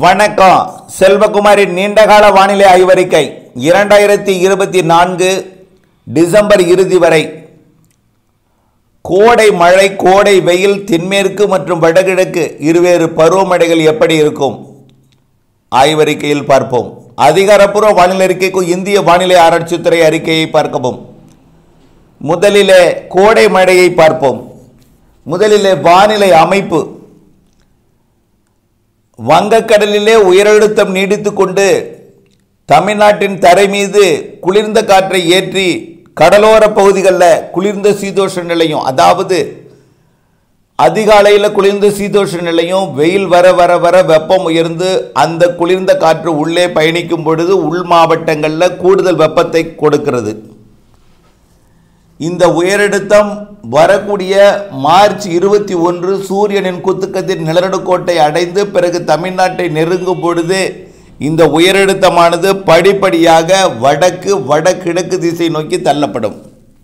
வணக்கம் செல்வகுமாரின் நீண்டகால வானிலை ஆய்வறிக்கை இரண்டாயிரத்தி இருபத்தி நான்கு டிசம்பர் இறுதி வரை கோடை மழை கோடை வெயில் தென்மேற்கு மற்றும் வடகிழக்கு இருவேறு பருவமழைகள் எப்படி இருக்கும் ஆய்வறிக்கையில் பார்ப்போம் அதிகாரப்பூர்வ வானிலை அறிக்கைக்கு இந்திய வானிலை ஆராய்ச்சித்துறை அறிக்கையை பார்க்கவும் முதலிலே கோடை மழையை பார்ப்போம் முதலிலே வானிலை அமைப்பு வங்கக்கடலிலே உயரழுத்தம் நீடித்து கொண்டு தமிழ்நாட்டின் தரை மீது குளிர்ந்த காற்றை ஏற்றி கடலோர பகுதிகளில் குளிர்ந்த சீதோஷ நிலையும் அதாவது அதிகாலையில் குளிர்ந்த சீதோஷ நிலையும் வெயில் வர வர வர வெப்பம் உயர்ந்து அந்த குளிர்ந்த காற்று உள்ளே பயணிக்கும் பொழுது உள் மாவட்டங்களில் கூடுதல் வெப்பத்தை கொடுக்கிறது இந்த உயரழுத்தம் வரக்கூடிய மார்ச் இருபத்தி ஒன்று சூரியனின் குத்துக்கத்தின் நிலநடுக்கோட்டை அடைந்து பிறகு தமிழ்நாட்டை நெருங்கும் பொழுது இந்த உயரழுத்தமானது படிப்படியாக வடக்கு வடகிழக்கு திசை நோக்கி தள்ளப்படும்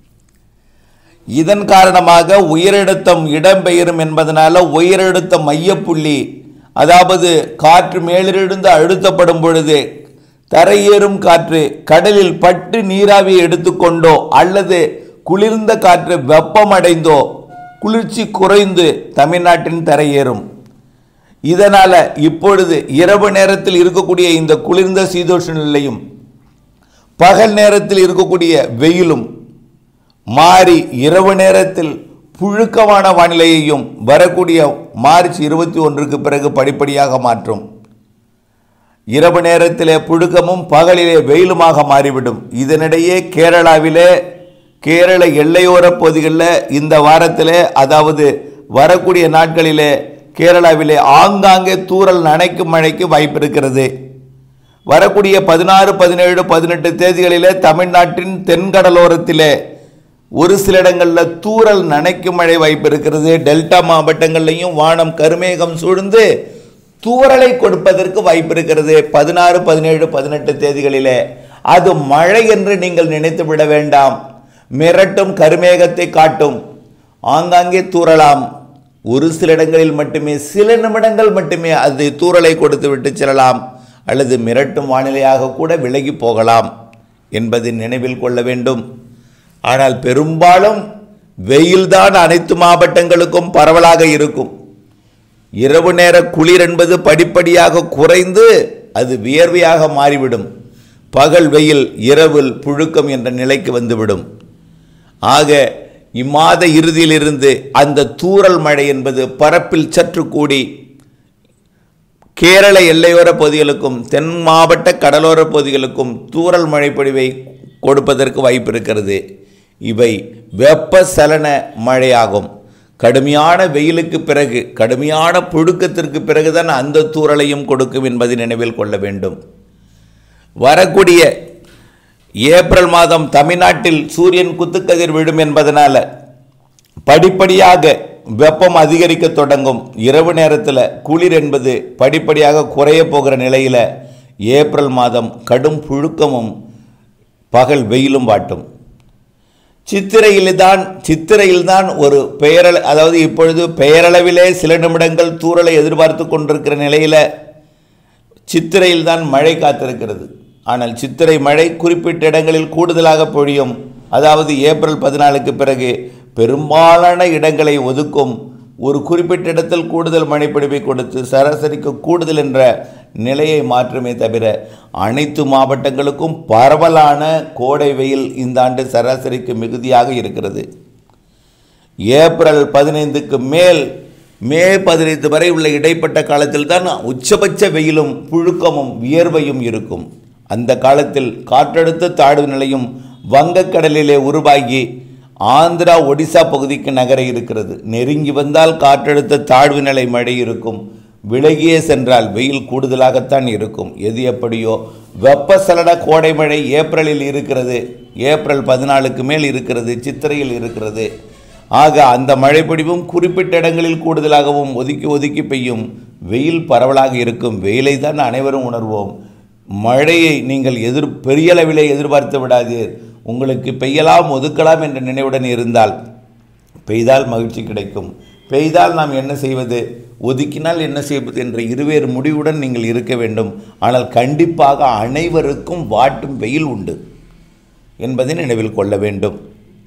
இதன் காரணமாக உயரழுத்தம் இடம்பெயரும் என்பதனால உயரழுத்த மையப்புள்ளி அதாவது காற்று மேலிருந்து அழுத்தப்படும் பொழுது தரையேறும் காற்று கடலில் பட்டு நீராவி எடுத்துக்கொண்டோ அல்லது குளிர்ந்த காற்று வெப்பமடைந்தோ குளிர்ச்சி குறைந்து தமிழ்நாட்டின் தரையேறும் இதனால இப்பொழுது இரவு நேரத்தில் இருக்கக்கூடிய இந்த குளிர்ந்த சீதோஷ நிலையும் பகல் நேரத்தில் இருக்கக்கூடிய வெயிலும் மாறி இரவு நேரத்தில் புழுக்கமான வானிலையையும் வரக்கூடிய மார்ச் இருபத்தி ஒன்றுக்கு பிறகு படிப்படியாக மாற்றும் இரவு நேரத்திலே புழுக்கமும் பகலிலே வெயிலுமாக மாறிவிடும் இதனிடையே கேரளாவிலே கேரள எல்லையோர பகுதிகளில் இந்த வாரத்திலே அதாவது வரக்கூடிய நாட்களிலே கேரளாவிலே ஆங்காங்கே தூறல் நனைக்கும் மழைக்கு வாய்ப்பு இருக்கிறது வரக்கூடிய பதினாறு பதினேழு பதினெட்டு தேதிகளிலே தமிழ்நாட்டின் தென்கடலோரத்திலே ஒரு சில இடங்களில் தூறல் நனைக்கும் மழை வாய்ப்பு இருக்கிறது டெல்டா மாவட்டங்கள்லையும் வானம் கருமேகம் சூழ்ந்து தூறலை கொடுப்பதற்கு வாய்ப்பு இருக்கிறது பதினாறு பதினேழு பதினெட்டு தேதிகளிலே அது மழை என்று நீங்கள் நினைத்து விட வேண்டாம் மிரட்டும் கருமேகத்தை காட்டும் ஆங்காங்கே தூறலாம் ஒரு சில இடங்களில் மட்டுமே சில நிமிடங்கள் மட்டுமே அது தூறலை கொடுத்து விட்டு செல்லலாம் அல்லது மிரட்டும் வானிலையாக கூட விலகி போகலாம் என்பதை நினைவில் கொள்ள வேண்டும் ஆனால் பெரும்பாலும் வெயில்தான் அனைத்து மாவட்டங்களுக்கும் பரவலாக இருக்கும் இரவு நேர குளிர் என்பது படிப்படியாக குறைந்து அது வியர்வையாக மாறிவிடும் பகல் வெயில் இரவில் புழுக்கம் என்ற நிலைக்கு வந்துவிடும் ஆக இம்மாத இறுதியிலிருந்து அந்த தூறல் மழை என்பது பரப்பில் சற்று கூடி கேரள எல்லையோர பகுதிகளுக்கும் தென் மாவட்ட கடலோர பகுதிகளுக்கும் தூறல் மழை பொழிவை கொடுப்பதற்கு வாய்ப்பு இருக்கிறது இவை வெப்பசலன மழையாகும் கடுமையான வெயிலுக்கு பிறகு கடுமையான புழுக்கத்திற்கு பிறகுதான் அந்த தூறலையும் கொடுக்கும் என்பதை நினைவில் கொள்ள வேண்டும் வரக்கூடிய ஏப்ரல் மாதம் தமிழ்நாட்டில் சூரியன் குத்துக்கதிர் விழும் என்பதனால படிப்படியாக வெப்பம் அதிகரிக்க தொடங்கும் இரவு நேரத்தில் குளிர் என்பது படிப்படியாக குறைய போகிற நிலையில் ஏப்ரல் மாதம் கடும் புழுக்கமும் பகல் வெயிலும் வாட்டும் சித்திரையில்தான் சித்திரையில்தான் ஒரு பெயரள அதாவது இப்பொழுது பெயரளவிலே சில நிமிடங்கள் தூறலை எதிர்பார்த்து கொண்டிருக்கிற நிலையில் சித்திரையில்தான் மழை காத்திருக்கிறது ஆனால் சித்திரை மழை குறிப்பிட்ட இடங்களில் கூடுதலாக பொழியும் அதாவது ஏப்ரல் பதினாலுக்கு பிறகு பெரும்பாலான இடங்களை ஒதுக்கும் ஒரு குறிப்பிட்ட இடத்தில் கூடுதல் மழைப்பிடிப்பை கொடுத்து சராசரிக்கு கூடுதல் என்ற நிலையை மாற்றுமே தவிர அனைத்து மாவட்டங்களுக்கும் பரவலான கோடை வெயில் இந்த ஆண்டு சராசரிக்கு மிகுதியாக இருக்கிறது ஏப்ரல் பதினைந்துக்கு மேல் மே பதினைந்து வரை உள்ள இடைப்பட்ட காலத்தில் தான் உச்சபட்ச வெயிலும் புழுக்கமும் வியர்வையும் இருக்கும் அந்த காலத்தில் காற்றழுத்த தாழ்வு நிலையும் வங்கக்கடலிலே உருவாகி ஆந்திரா ஒடிசா பகுதிக்கு நகர இருக்கிறது நெருங்கி வந்தால் காற்றழுத்த தாழ்வு நிலை மழை இருக்கும் விலகியே சென்றால் வெயில் கூடுதலாகத்தான் இருக்கும் எது எப்படியோ வெப்பசலன கோடை மழை ஏப்ரலில் இருக்கிறது ஏப்ரல் பதினாலுக்கு மேல் இருக்கிறது சித்திரையில் இருக்கிறது ஆக அந்த மழைப்பொழிவும் குறிப்பிட்ட இடங்களில் கூடுதலாகவும் ஒதுக்கி ஒதுக்கி பெய்யும் வெயில் பரவலாக இருக்கும் வெயிலை தான் அனைவரும் உணர்வோம் மழையை நீங்கள் எதிர் பெரிய அளவிலே எதிர்பார்த்து விடாதீர் உங்களுக்கு பெய்யலாம் ஒதுக்கலாம் என்ற நினைவுடன் இருந்தால் பெய்தால் மகிழ்ச்சி கிடைக்கும் பெய்தால் நாம் என்ன செய்வது ஒதுக்கினால் என்ன செய்வது என்ற இருவேறு முடிவுடன் நீங்கள் இருக்க வேண்டும் ஆனால் கண்டிப்பாக அனைவருக்கும் வாட்டும் வெயில் உண்டு என்பதை நினைவில் கொள்ள வேண்டும்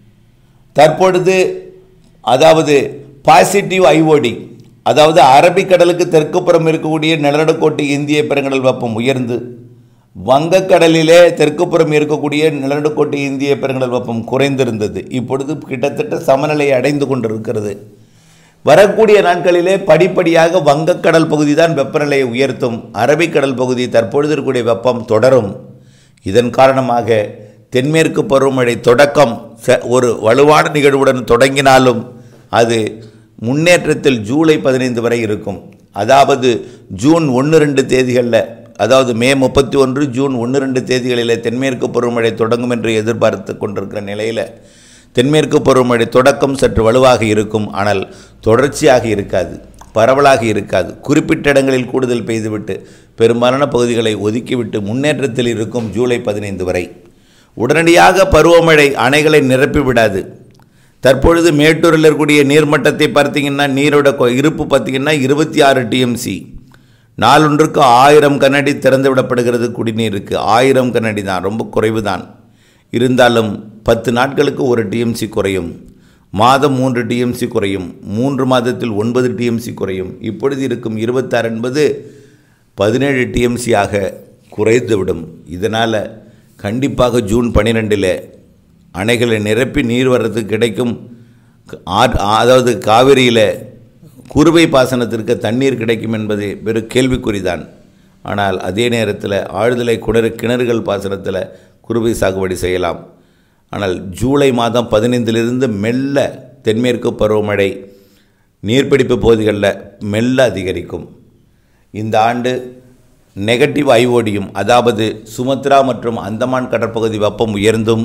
தற்பொழுது அதாவது பாசிட்டிவ் ஐஓடி அதாவது அரபிக்கடலுக்கு தெற்குப்புறம் இருக்கக்கூடிய நிலநடுக்கோட்டு இந்திய பெருங்கடல் வெப்பம் உயர்ந்து வங்கக்கடலிலே தெற்குப்புறம் இருக்கக்கூடிய நிலநடுக்கோட்டு இந்திய பெருங்கடல் வெப்பம் குறைந்திருந்தது இப்பொழுது கிட்டத்தட்ட சமநிலையை அடைந்து கொண்டிருக்கிறது வரக்கூடிய நாட்களிலே படிப்படியாக வங்கக்கடல் பகுதி தான் வெப்பநிலையை உயர்த்தும் அரபிக்கடல் பகுதி தற்பொழுது இருக்கக்கூடிய வெப்பம் தொடரும் இதன் காரணமாக தென்மேற்கு பருவமழை தொடக்கம் ச- ஒரு வலுவான நிகழ்வுடன் தொடங்கினாலும் அது முன்னேற்றத்தில் ஜூலை பதினைந்து வரை இருக்கும் அதாவது ஜூன் ஒன்று ரெண்டு தேதிகளில் அதாவது மே முப்பத்தி ஒன்று ஜூன் ஒன்று ரெண்டு தேதிகளில் தென்மேற்கு பருவமழை தொடங்கும் என்று எதிர்பார்த்து கொண்டிருக்கிற நிலையில் தென்மேற்கு பருவமழை தொடக்கம் சற்று வலுவாக இருக்கும் ஆனால் தொடர்ச்சியாக இருக்காது பரவலாக இருக்காது குறிப்பிட்ட இடங்களில் கூடுதல் பெய்துவிட்டு பெரும்பாலான பகுதிகளை ஒதுக்கிவிட்டு முன்னேற்றத்தில் இருக்கும் ஜூலை பதினைந்து வரை உடனடியாக பருவமழை அணைகளை நிரப்பி விடாது தற்பொழுது மேட்டூரில் இருக்கக்கூடிய நீர்மட்டத்தை பார்த்தீங்கன்னா நீரோட கொ- இருப்பு பார்த்தீங்கன்னா இருபத்தி ஆறு டிஎம்சி நாளொன்றுக்கு ஆயிரம் கண்ணாடி திறந்து விடப்படுகிறது குடிநீருக்கு ஆயிரம் கண்ணாடி தான் ரொம்ப குறைவு தான் இருந்தாலும் பத்து நாட்களுக்கு ஒரு டிஎம்சி குறையும் மாதம் மூன்று டிஎம்சி குறையும் மூன்று மாதத்தில் ஒன்பது டிஎம்சி குறையும் இப்பொழுது இருக்கும் இருபத்தாறு என்பது பதினேழு டிஎம்சி ஆக குறைந்துவிடும் இதனால் கண்டிப்பாக ஜூன் பன்னிரெண்டில் அணைகளை நிரப்பி நீர் வர்றதுக்கு கிடைக்கும் ஆற் அதாவது காவிரியில் குறுவை பாசனத்திற்கு தண்ணீர் கிடைக்கும் என்பது வெறும் கேள்விக்குறிதான் ஆனால் அதே நேரத்தில் ஆழ்துளை கிணறு கிணறுகள் பாசனத்தில் குறுவை சாகுபடி செய்யலாம் ஆனால் ஜூலை மாதம் பதினைந்திலிருந்து மெல்ல தென்மேற்கு பருவமழை நீர்பிடிப்பு பகுதிகளில் மெல்ல அதிகரிக்கும் இந்த ஆண்டு நெகட்டிவ் ஐஓடியும் அதாவது சுமத்ரா மற்றும் அந்தமான் கடற்பகுதி வெப்பம் உயர்ந்தும்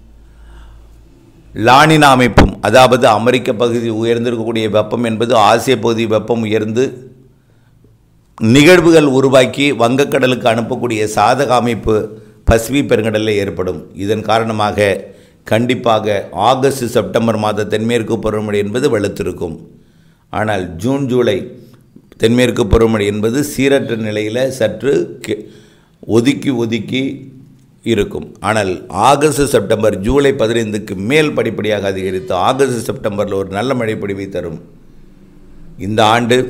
லானினா அமைப்பும் அதாவது அமெரிக்க பகுதி உயர்ந்திருக்கக்கூடிய வெப்பம் என்பது ஆசிய பகுதி வெப்பம் உயர்ந்து நிகழ்வுகள் உருவாக்கி வங்கக்கடலுக்கு அனுப்பக்கூடிய சாதக அமைப்பு பசிபிக் பெருங்கடலில் ஏற்படும் இதன் காரணமாக கண்டிப்பாக ஆகஸ்ட் செப்டம்பர் மாத தென்மேற்கு பருவமழை என்பது வலுத்திருக்கும் ஆனால் ஜூன் ஜூலை தென்மேற்கு பருவமழை என்பது சீரற்ற நிலையில் சற்று கி- ஒதுக்கி ஒதுக்கி இருக்கும் ஆனால் ஆகஸ்ட் செப்டம்பர் ஜூலை பதினைந்துக்கு மேல் படிப்படியாக அதிகரித்து ஆகஸ்ட் செப்டம்பரில் ஒரு நல்ல மழைப்பொழிவை தரும் இந்த ஆண்டு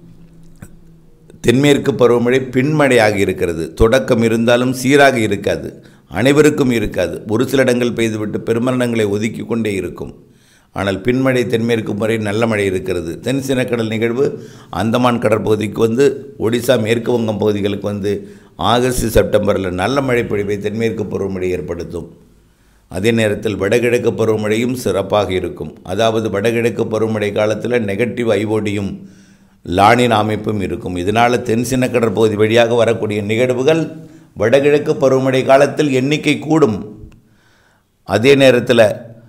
தென்மேற்கு பருவமழை பின்மழையாக இருக்கிறது தொடக்கம் இருந்தாலும் சீராக இருக்காது அனைவருக்கும் இருக்காது ஒரு சில இடங்கள் பெய்துவிட்டு பெருமரணங்களை ஒதுக்கி கொண்டே இருக்கும் ஆனால் பின்மழை தென்மேற்கு முறை நல்ல மழை இருக்கிறது தென் சினக்கடல் நிகழ்வு அந்தமான் கடற்பகுதிக்கு வந்து ஒடிசா மேற்கு வங்கம் பகுதிகளுக்கு வந்து ஆகஸ்ட் செப்டம்பரில் நல்ல மழை பொழிவை தென்மேற்கு பருவமழை ஏற்படுத்தும் அதே நேரத்தில் வடகிழக்கு பருவமழையும் சிறப்பாக இருக்கும் அதாவது வடகிழக்கு பருவமழை காலத்தில் நெகட்டிவ் ஐஓடியும் லானின் அமைப்பும் இருக்கும் இதனால் தென்சின கடற்பகுதி வழியாக வரக்கூடிய நிகழ்வுகள் வடகிழக்கு பருவமழை காலத்தில் எண்ணிக்கை கூடும் அதே நேரத்தில்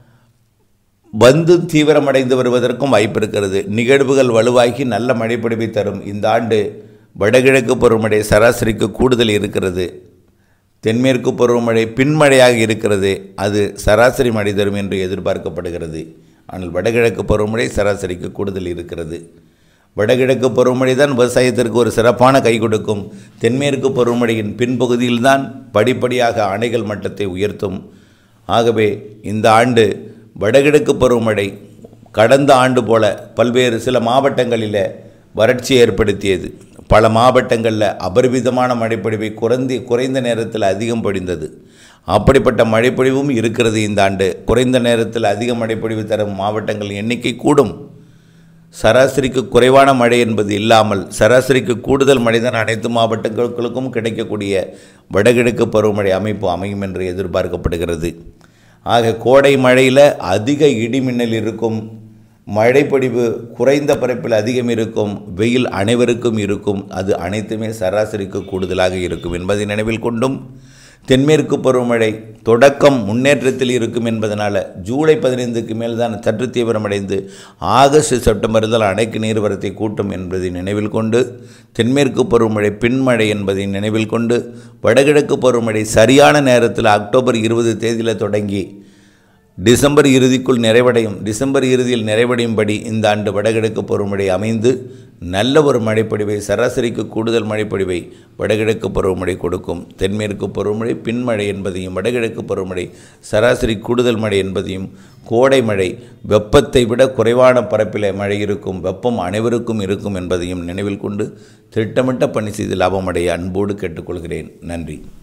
வந்து தீவிரமடைந்து வருவதற்கும் வாய்ப்பு இருக்கிறது நிகழ்வுகள் வலுவாகி நல்ல மழைப்பொழிவை தரும் இந்த ஆண்டு வடகிழக்கு பருவமழை சராசரிக்கு கூடுதல் இருக்கிறது தென்மேற்கு பருவமழை பின்மழையாக இருக்கிறது அது சராசரி மழை தரும் என்று எதிர்பார்க்கப்படுகிறது ஆனால் வடகிழக்கு பருவமழை சராசரிக்கு கூடுதல் இருக்கிறது வடகிழக்கு பருவமழை தான் விவசாயத்திற்கு ஒரு சிறப்பான கை கொடுக்கும் தென்மேற்கு பருவமழையின் பின்பகுதியில்தான் படிப்படியாக அணைகள் மட்டத்தை உயர்த்தும் ஆகவே இந்த ஆண்டு வடகிழக்கு பருவமழை கடந்த ஆண்டு போல பல்வேறு சில மாவட்டங்களில் வறட்சி ஏற்படுத்தியது பல மாவட்டங்களில் அபரிமிதமான மழைப்பொழிவை குறைந்து குறைந்த நேரத்தில் அதிகம் பொழிந்தது அப்படிப்பட்ட மழைப்பொழிவும் இருக்கிறது இந்த ஆண்டு குறைந்த நேரத்தில் அதிக மழைப்பொழிவு தரும் மாவட்டங்கள் எண்ணிக்கை கூடும் சராசரிக்கு குறைவான மழை என்பது இல்லாமல் சராசரிக்கு கூடுதல் மழைதான் அனைத்து மாவட்டங்களுக்கும் கிடைக்கக்கூடிய வடகிழக்கு பருவமழை அமைப்பு அமையும் என்று எதிர்பார்க்கப்படுகிறது ஆக கோடை மழையில் அதிக இடிமின்னல் இருக்கும் மழைப்பொழிவு குறைந்த பரப்பில் அதிகம் இருக்கும் வெயில் அனைவருக்கும் இருக்கும் அது அனைத்துமே சராசரிக்கு கூடுதலாக இருக்கும் என்பதை நினைவில் கொண்டும் தென்மேற்கு பருவமழை தொடக்கம் முன்னேற்றத்தில் இருக்கும் என்பதனால் ஜூலை பதினைந்துக்கு மேல் தான் சற்று தீவிரமடைந்து ஆகஸ்ட் செப்டம்பர் தான் அணைக்கு நீர்வரத்தை கூட்டும் என்பதை நினைவில் கொண்டு தென்மேற்கு பருவமழை பின்மழை என்பதை நினைவில் கொண்டு வடகிழக்கு பருவமழை சரியான நேரத்தில் அக்டோபர் இருபது தேதியில் தொடங்கி டிசம்பர் இறுதிக்குள் நிறைவடையும் டிசம்பர் இறுதியில் நிறைவடையும்படி இந்த ஆண்டு வடகிழக்கு பருவமழை அமைந்து நல்ல ஒரு மழைப்பொழிவை சராசரிக்கு கூடுதல் மழைப்பொழிவை வடகிழக்கு பருவமழை கொடுக்கும் தென்மேற்கு பருவமழை பின்மழை என்பதையும் வடகிழக்கு பருவமழை சராசரி கூடுதல் மழை என்பதையும் கோடை மழை வெப்பத்தை விட குறைவான பரப்பில் மழை இருக்கும் வெப்பம் அனைவருக்கும் இருக்கும் என்பதையும் நினைவில் கொண்டு திட்டமிட்ட பணி செய்து லாபமடைய அன்போடு கேட்டுக்கொள்கிறேன் நன்றி